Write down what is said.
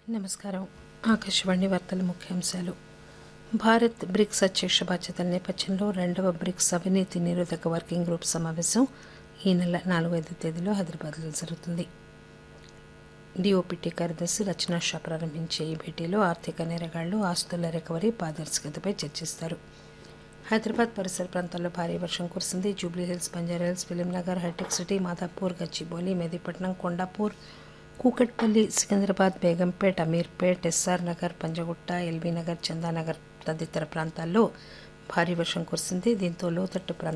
నమస్కారం ఆకాశవాణి వార్తల ముఖ్యాంశాలు భారత్ బ్రిక్స్ అధ్యక్ష బాధ్యతల నేపథ్యంలో రెండవ బ్రిక్స్ అవినీతి నిరోధక వర్కింగ్ గ్రూప్ సమావేశం ఈ నెల నాలుగైదు తేదీలో హైదరాబాద్లో జరుగుతుంది డిఓపిటి కార్యదర్శి రచనా షా ప్రారంభించే ఈ భేటీలో ఆర్థిక నేరగాళ్లు ఆస్తుల రికవరీ పారదర్శకతపై చర్చిస్తారు హైదరాబాద్ పరిసర ప్రాంతాల్లో భారీ వర్షం కురిసింది జూబ్లీహిల్స్ బంజారాహిల్స్ ఫిలింనగర్ హైటెక్ సిటీ మాదాపూర్ గచ్చిబౌలి మెహదీపట్నం కొండాపూర్ కూకట్పల్లి సికింద్రాబాద్ బేగంపేట్ అమీర్పేట్ ఎస్ఆర్ నగర్ పంజగుట్ట ఎల్బీ నగర్ చందానగర్ తదితర ప్రాంతాల్లో భారీ వర్షం కురిసింది దీంతో లోతట్టు ప్రాంతాల్లో